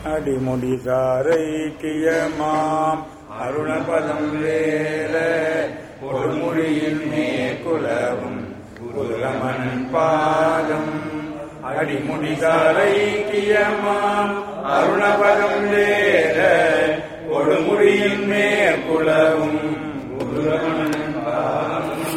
அடிமுடிகாரைக்கியமாம் அருணபதம் வேல கொடுமொழியின் மேற்குலவும் குலமன் பாதம் அடிமுடிகாரைக்கியமாம் அருணபதம் வேல கொடுமுடியின் மேற்குலவும் குலமன் பாதம்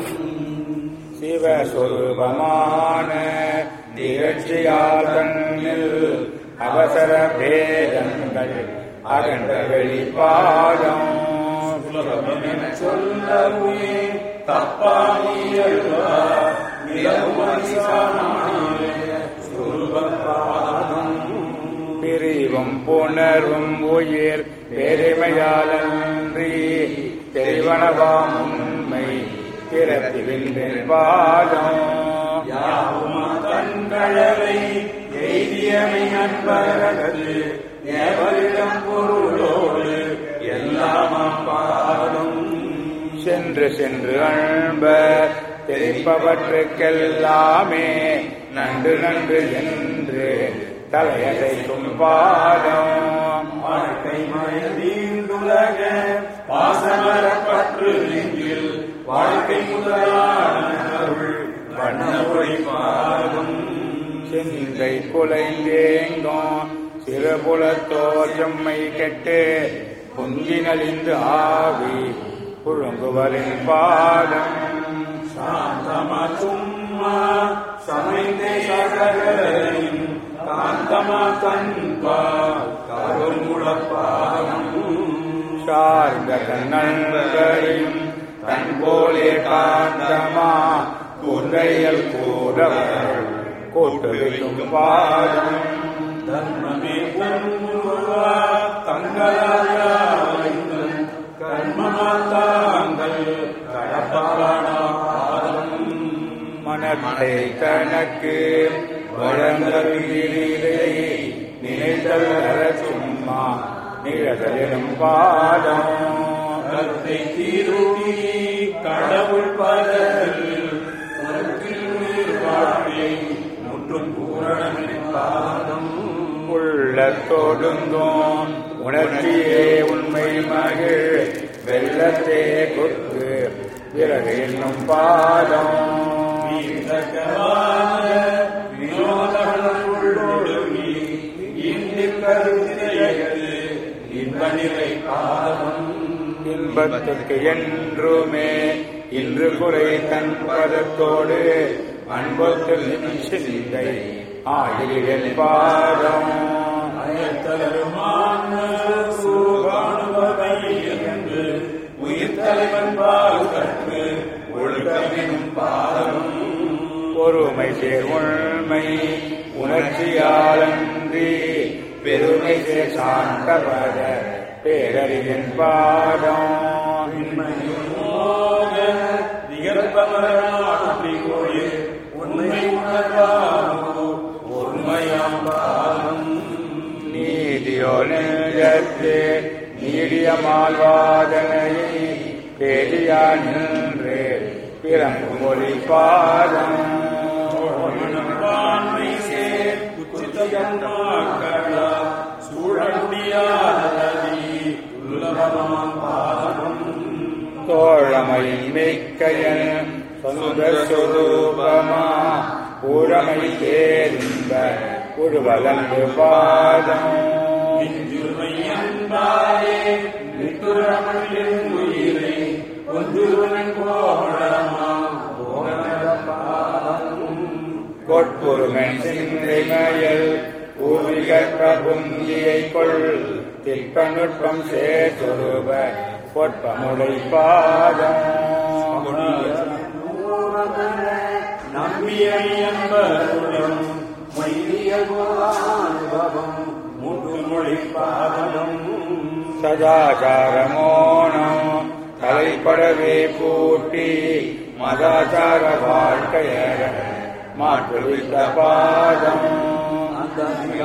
சிவஸ்வரூபமான திகழ்ச்சியால் கண்ணில் அவசர பேதங்கள் அகண்ட வெளிப்பாடம் சுலபமென சொல்லவே தப்பானியல்வார் பிரிவும் புணர்வும் உயிர் பெருமையாலன்றி தெரிவனவாம் உண்மை திறப்பில் பாதம் தன்கழலை எய்தியமை அன்பரது எவரிடம் பொருளோடு எல்லாமாம் பாதம் சென்று சென்று அன்ப தெரிப்பவற்றுக்கெல்லாமே நன்று நன்று என்று தலையதைக்கும் பாதம் வாழ்க்கை மயந்தீண்டுலக பாசமரப்பற்று நெஞ்சில் வாழ்க்கை முதலான அருள் வண்ண ஒளி பாதம் சிந்தை குலைந்தேங்கும் சிறுபுலத்தோர் செம்மை கெட்டு பொங்கினலிந்து ஆவி புழுங்குவரின் பாதம் சாந்தமா சும்மா சமைந்தே சகலையும் காந்தமா கண்பா கருமுளப்பாதம் சார்ந்த கண்ணன்களையும் தன் போலே காந்தமா குன்றையல் கூடவர் கூட்டுவிக்கும் பாதம் தர்மமே பொன்முருவா தங்களாயும் கர்மமா தாங்கள் கடப்பாடாதம் மனத்தை தனக்கு வழங்கவில்லை நினைத்தல் அற சும்மா நிழலும் பாதம் கருத்தை தீருடி கடவுள் பதவில் வாழ்வை முற்றும் பூரணமின் பாதம் உள்ளத்தோடுங்கும் உணர்ச்சியே உண்மை மகிழ் வெள்ளத்தே கொத்து விறகு என்னும் பாதம் வீரகவான வினோதங்களுள்ளொடுங்கி இன்னில் கருதிரையது இன்ப நிலை பாதம் இன்பத்துக்கு என்றுமே இன்று குறை தன் பதத்தோடு அன்பத்து சிந்தை ஆயிரம் பாதம் அயத்தருமான சுகானுபவை என்று உயிர் தலைவன் பால் கற்று ஒழுக்கமெனும் பாதம் பொறுமை சேர் உண்மை உணர்ச்சியாலன்றி பெருமை சேர் சாந்தபத பேரறிவின் பாதம் மோக விகற்பமராட்டி கோயில் உண்மை உணர்வாரோ உண்மையாம் பாதம் நீதியோ நெஞ்சத்து நீடியமால்வாதனையை பேடியா நின்று பிறங்கு மொழி பாதம் மனப்பான்மை சேர் உச்சிதகன்மாக்களா சூழல் முடியாததி துல்லபமாம் பாதம் தோழமை மிக்கையன் சொந்த சுரூபமா ஊழமை தேர்ந்த உருவலங்கு பாதம் நெஞ்சுமை அன்பாயே நித்துரமளின் உயிரை ஒன்றுவன் கோடமாம் போகனத பாதம் கொட்புருமன் சிந்தைமயல் ஊவிகற்ற புந்தியை கொள் திட்ட நுட்பம் சேர்த்துருவ பொற்பமுடை பாதம் நம்பியை அன்பருடன் மைரிய அனுபவம் முற்றுமொழி பாதம் சதாச்சாரமோனம் தலைப்படவே பூட்டி மதாச்சார வாழ்க்கையர மாற்றுவித்த பாதம் அந்த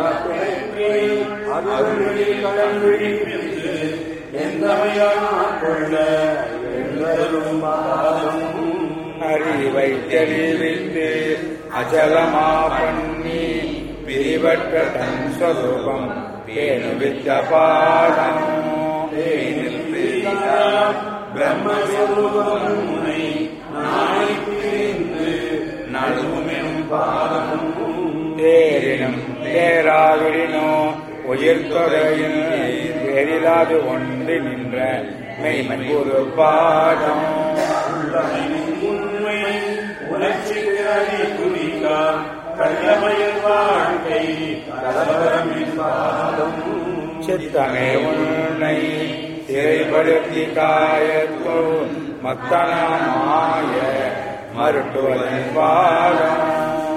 அருள்வழி கடன்விழிப்பிருந்து எந்தமையான் கொள்ள எழுதலும் பாதம் அறிவை தெளிவித்து அச்சலமா பண்ணி பிரிவற்ற தன் சொரூபம் தேனுவித்த பாதம் தேனில் பிரிந்தார் பிரம்மஸ்வரூபம் முனை நாளை பிரிந்து நழுவுமெனும் பாதம் தேரினும் தேராவிடினோ உயிர்த்தொகையில் எரிலாது ஒன்று நின்ற மெய்மை ஒரு பாதம் உண்மை உணர்ச்சிக்கு அடி குறிக்கார் கள்ளமயல் வாழ்க்கை கலவரமின் பாதம் சித்தமே உன்னை திரைப்படுத்தி காயத்தோ மத்தனமாய மருட்டுவதன் பாதம்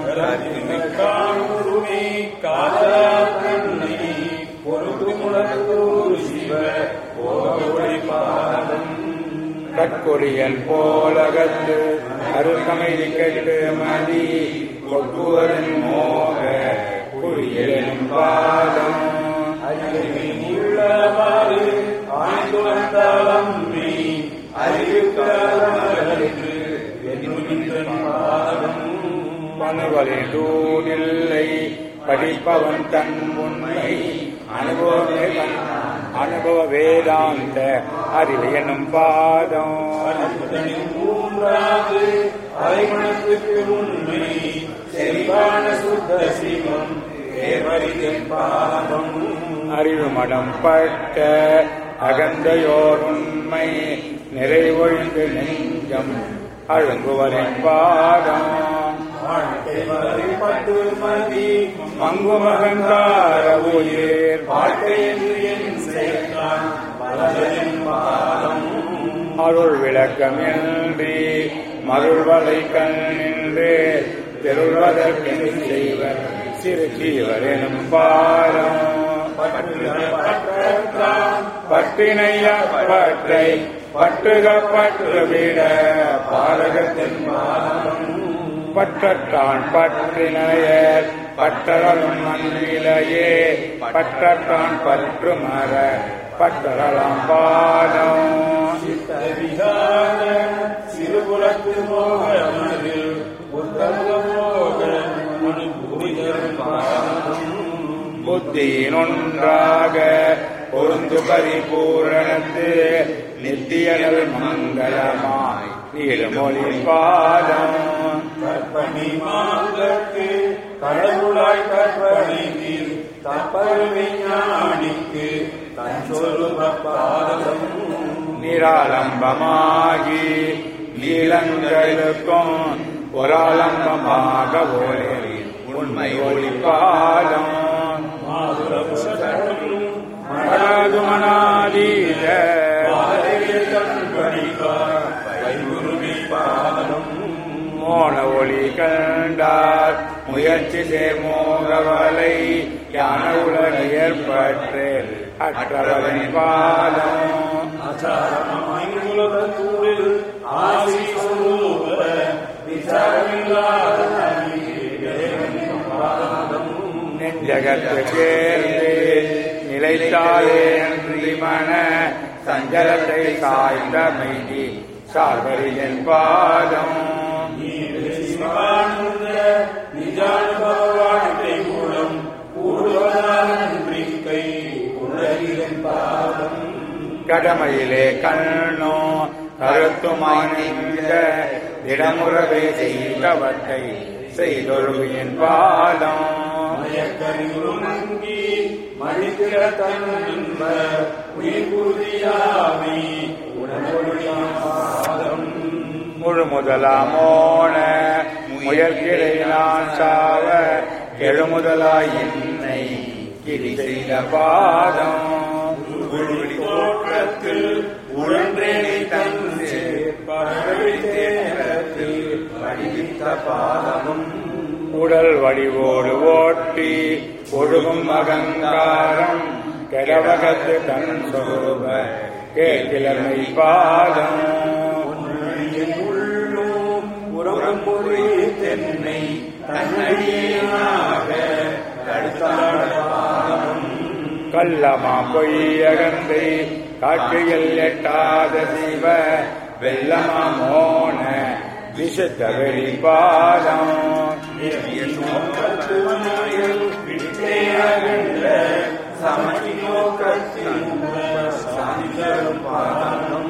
காணுருமே காதலா தன்னை பொறுத்து முழக்கூறு சிவ போகொழி பாதம் கற்கொடியல் போலகத்து அருகமை கெட்டு மதி கொக்குவதன் மோக குறியலும் பாதம் அறிவின் உள்ளவாறு ஆய்ந்துணர்ந்தாலம் நீ அறிவு காலமருக்கு என்னுகின்ற பாதம் மனுவலின் தூணில்லை படிப்பவன் தன் உண்மை அனுபவமே அனுபவ வேதாந்த அறிவு எனும் பாதம் அனுபதனின் மூன்றாவது அரைமணத்துக்கு உண்மை செறிவான சுத்த சிவம் தேவரிதன் பாதம் அறிவு மடம் பட்ட அகந்தையோர் உண்மை நிறைவொழிந்து நெஞ்சம் அழுங்குவரின் பாதம் வாழ்க்கை வரைப்பட்டு மதி மங்குமகங்கார உயிர் வாழ்க்கை என்று என் சேர்த்தான் வலதனின் பாதம் அருள் விளக்கமின்றி மருள்வலை கண்ணின்று தெருள்வதற்கென் செய்வர் சிறு ஜீவரெனும் பாரம் பற்றத்தான் பட்டினைய பற்றை பட்டுக பற்றுவிட பாரகத்தின் பற்றத்தான் பற்றினையர் பட்டரலும் மண்ணிலையே பற்றத்தான் பற்று மர பட்டரலாம் பாதம் சித்தவிகார சிறுபுறத்து மோகமதில் புத்தக மோக அனுபூதிதர் பாதம் புத்தியினொன்றாக பொருந்து பரிபூரணத்து நித்தியனல் மங்களமாய் நீடுமொழி பாதம் கற்பனை மாந்தற்கு கடவுளாய் கற்பனைக்கு தப்பருமை ஞானிக்கு தன் சொல்லுவ பாதம் நிராலம்பமாகி நீளங்களுக்கும் ஒராலம்பமாக ஒளி உண்மை ஒளி பாதம் மாதுரம் மனது மனாதீத மோன ஒளி கண்டார் முயற்சி சேர்மோகவலை யான உலக ஏற்பட்டு அற்றவரின் பாதம் உலகத்தூரில் ஆசி சொரூப விசாரமில்லாத பாதம் நெஞ்சகத்து சேர்ந்து நிலைத்தாலே அன்றி மன சஞ்சலத்தை சாய்ந்த மைதி சார்பரியின் பாதம் சிவானந்த நிஜானுபவ வாழ்க்கை மூலம் கூடுவதானன்றிக்கை உலகின் பாதம் கடமையிலே கண்ணோ கருத்துமாய் நின்ற திடமுறவே செய்தவத்தை செய்தொருவியின் பாதம் மயக்கறிவுருமங்கி மணித்திர தன்ப உயிர் குருதியாமை உடம்பொழியாம் பாதம் முழு முதலாமோன முயற்கிறை நான் சாவ எழுமுதலாய் என்னை கிரி செய்த பாதம் தோற்றத்தில் உழன்றேனை தந்து பகவி தேரத்தில் வடிவித்த பாதமும் உடல் வடிவோடு ஓட்டி ஒழுகும் அகங்காரம் கெடவகத்து தன் சொரூப கேட்கிழமை பாதம் உன்னின் உள்ளும் உறவும் பொறி தென்னை தன்னடியாக தடுத்தாட பாதமும் கள்ளமா பொய்யகந்தை காட்சியில் எட்டாத சிவ வெள்ளமா மோன விசுத்த வெளி பாதம் நோக்கத்துவனாயில் விட்டே அகன்ற சமட்டி நோக்கத்தில் சாதிதரும் பாதம்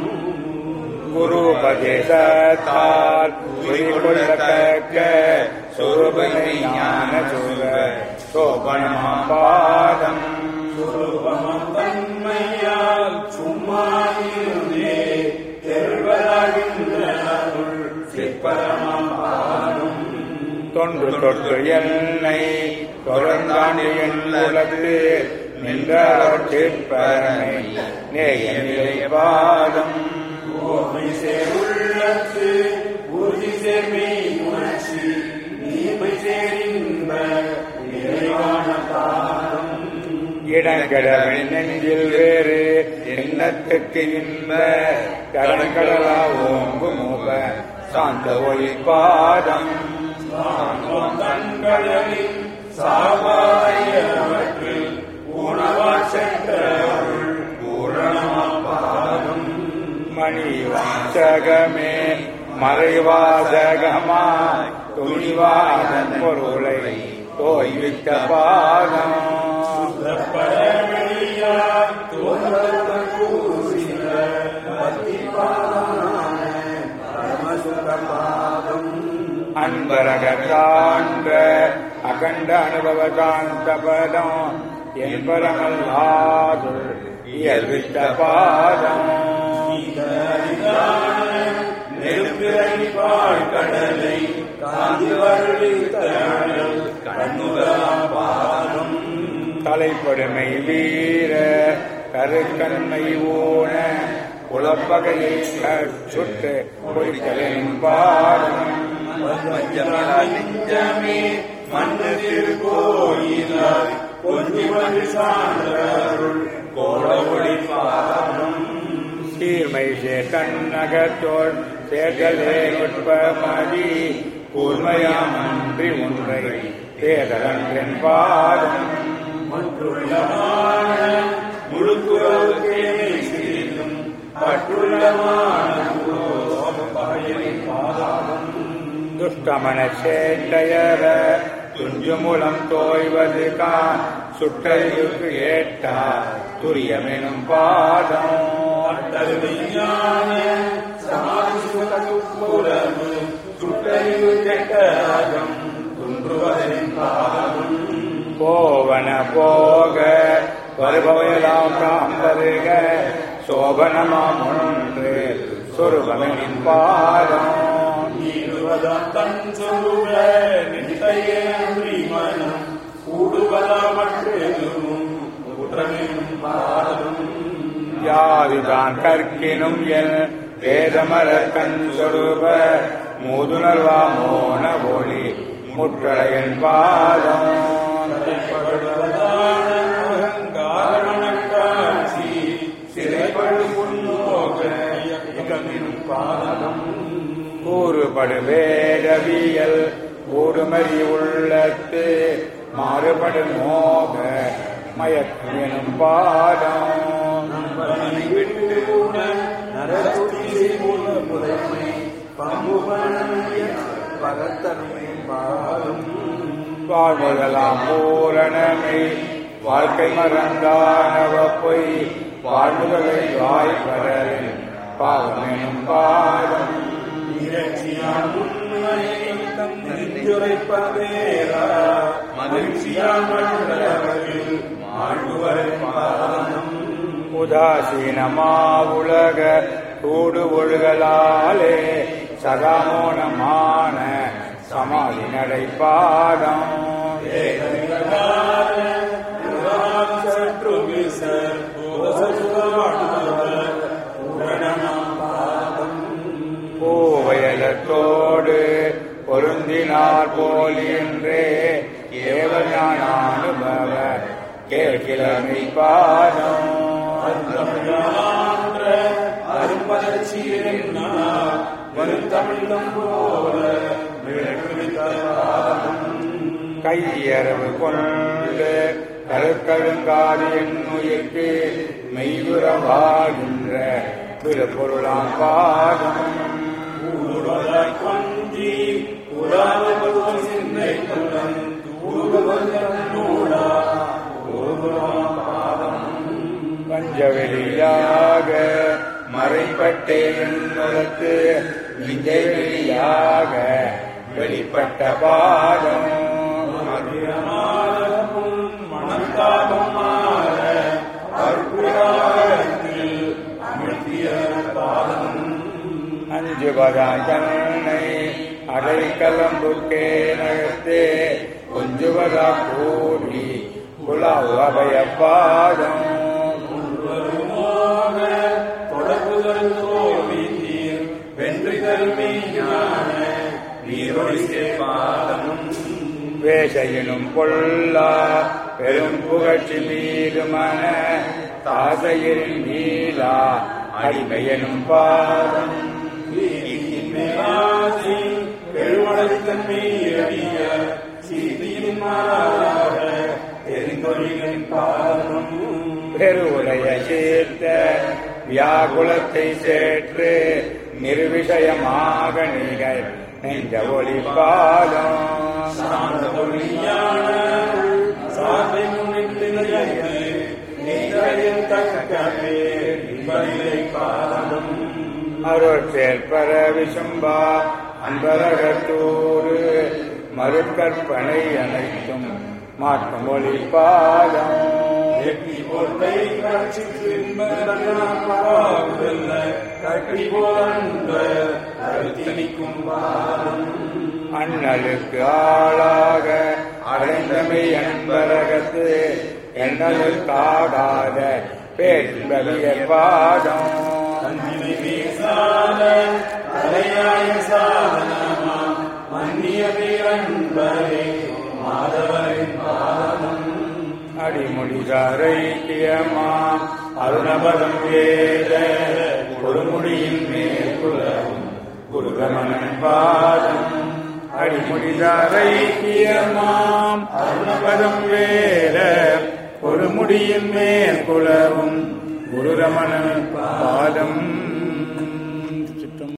குருபதேசத்தால் குறிக்கொள்ளத்தக்க சுரூபனை ஞான சுர சோபனமாம் பாதம் சுரூபமம் தன்மையால் சும்மா இருந்தே தெருவராகின்ற அருள் சிற்பரமாம் பாதம் தொன்று தொட்டு என்னை தொடர்ந்தாண்டு என் உலகு நின்ற சிற்பனை நேய நிலை பாதம் ஓமை சேர் உள்ளத்து உறுதி சேர்மை உணர்ச்சி நீமை சேரின்ப நிறைவான பாதம் இடங்கடவின் நெஞ்சில் வேறு எண்ணத்துக்கு இன்ப கடற்கடலா ஓங்கு முக சாந்த ஒளி பாதம் சாந்தம் தன்கடலில் சாவாயவற்றில் உணவா சென்ற அருள் பூரணமா பாதம் மணி வாசகமே மறைவாசகமா துணிவாதன் பொருளை தோய்வித்த பாதம் பரமணியார் தோன்றல் கூறின பக்தி பாதமான பரமசுக பாதம் அன்பரக சான்ற அகண்ட அனுபவ சாந்த பதம் என்பரமல்லாது இயல்வித்த பாதம் நெருப்பிறங்கி பாழ் கடலை காந்தி வருளித்த கண்ணுகலாம் பாதம் தலைப்படுமை வீர கருக்கண்மை ஊன குலப்பகையை சுட்டு பொய்த்தலின் பாதம் வஞ்சமிலா நெஞ்சமே மண்ணு திருக்கோயிலாய் கொஞ்சி வந்து சான்றருள் கோலவொளி பாதம் சீர்மை சேத்தன்னகத்தோள் சேர்தலே நுட்பமதி கூர்மையாமன்றி ஒன்றை தேதலன்றென் பாதம் மற்றுள்ளமான முழுக்குறவு கேமை சிறிதும் பற்றுள்ளமான பயனின் பாதம் துஷ்டமன சேட்டையர துஞ்சுமுலம் தோய்வது கான் சுட்டறிவுக்கு ஏட்டா துரியமெனும் பாதம் அட்டல் விஞ்ஞான சமாதி சுகத்துப்புறவு சுட்டறிவு கெட்டகம் துன்றுவதின் பாதம் போவன போக வருபவையெல்லாம் தாம் வருக சோபனமாம் ஒன்று சொருபமெனின் பாதம் நீடுவதாம் தன் சொருக நிட்டையே மனம் கூடுவதாமற்றெதுவும் குற்றமெனும் பாதம் யாதுதான் கற்கினும் என் வேதமர கண் சொருப மூதுணர்வா மோன ஒளி முற்றடையன் பாதம் சிறைப்படுவதான அகங்காரணக் காட்சி சிறைப்படு முன்னோக இயக்கமெனும் பாதம் கூறுபடு வேதவியல் கூடுமறி உள்ளத்து மாறுபடு மோக மயக்கம் எனும் பாதம் நண்பனை விட்டு உண நரஸ்துதி செய்முல முறைமை பங்குபனைய பகத்தன்மை பாதம் வாழ்முதலாம் பூரணமை வாழ்க்கை மறந்தானவ பொய் வாழ்முதலை வாய்ப்பரலின் பாவமெனும் பாதம் இறைச்சியான் உண்மையை தம் நெஞ்சுரைப்பதேரா மகிழ்ச்சியான் மண்டலவர்கள் ஆழ்வுவரை பாதம் உதாசீனமா உலக கூடு ஒழுகலாலே சதாமோனமான சமாதி நடை பாதம் சற்று விசர் பூரணமாம் பாதம் பூவயலத்தோடு பொருந்தினார் போல் என்றே ஏவஞானானுபவ கேட்கிழமை பாதம் அருந்தமிழான்ற அரும்பதர்ச்சியினா வருத்தமிழம் போல விளக்குவித்த பாதம் கையறவு கொண்டு கருக்கழுங்காது என்னுயிர்க்கு மெய்யுறவாகின்ற திருப்பொருளாம் பாதம் கூடுவதாய் கொஞ்சி உலாவது சிந்தை குலம் கூடுவதன் நூடா கூடுவாம் பாதம் பஞ்சவெளியாக மறைப்பட்டேன் உனக்கு விஞ்சை வெளியாக வெளிப்பட்ட பாதம் மதியமாலப்பும் மணத்தாபம் மாற அற்புதத்தில் அமிழ்த்திய பாதம் அஞ்சு பதாஞ்சனை அடை கலம்புக்கே நகர்த்தே கொஞ்சுவதா கூடி குலாவு அபய பாதம் வருமோக தொடர்புகள் தோல்வி தீர் வென்று கருமையான வீரொழி பாதம் வேசையினும் கொல்லா பெரும் புகழ்ச்சி மீதுமன தாசையில் நீலா அடிமையனும் பாதம் மேலாசி பெருமளத்தன்மை அறிய சீதியின் மாறாக தெரிந்தொழிகளின் பாதம் பெருவுடைய சேர்த்த வியாகுலத்தை சேற்று நிர்விஷயமாக நீங்கள் நெஞ்ச ஒளி பாதம் சாந்த ஒளியான சாந்தை முன்னிட்டு நிலைத்து நீரையில் தக்க பேர் இன்பநிலை பாதம் அருள் சேர்ப்பர விசும்பா அன்பரகத்தூரு மறுகற்பனை அனைத்தும் மாற்றும் ஒளி பாதம் எட்டி போட்டை காட்சிக்கு இன்பதல்ல கட்டி போன்ற கருத்தினிக்கும் பாதம் அண்ணலுக்கு ஆளாக அடைந்தமை அன்பரகத்து எண்ணலுக்காகாத பேர்பவிய பாதம் அன்பினை பேசாத தலையாய சாதனமா மன்னிய பேரன்பரே மாதவரின் பாதம் அடிமொழிதாரைக்கியமா அருணபதம் வேத கொடுமுடியின் மேற்குலவும் குருகமனன் பாதம் அடிமொழிதாரைக்கியமாம் அருணபதம் வேத கொடுமுடியின் மேற்குலவும் குருரமணன் பாதம்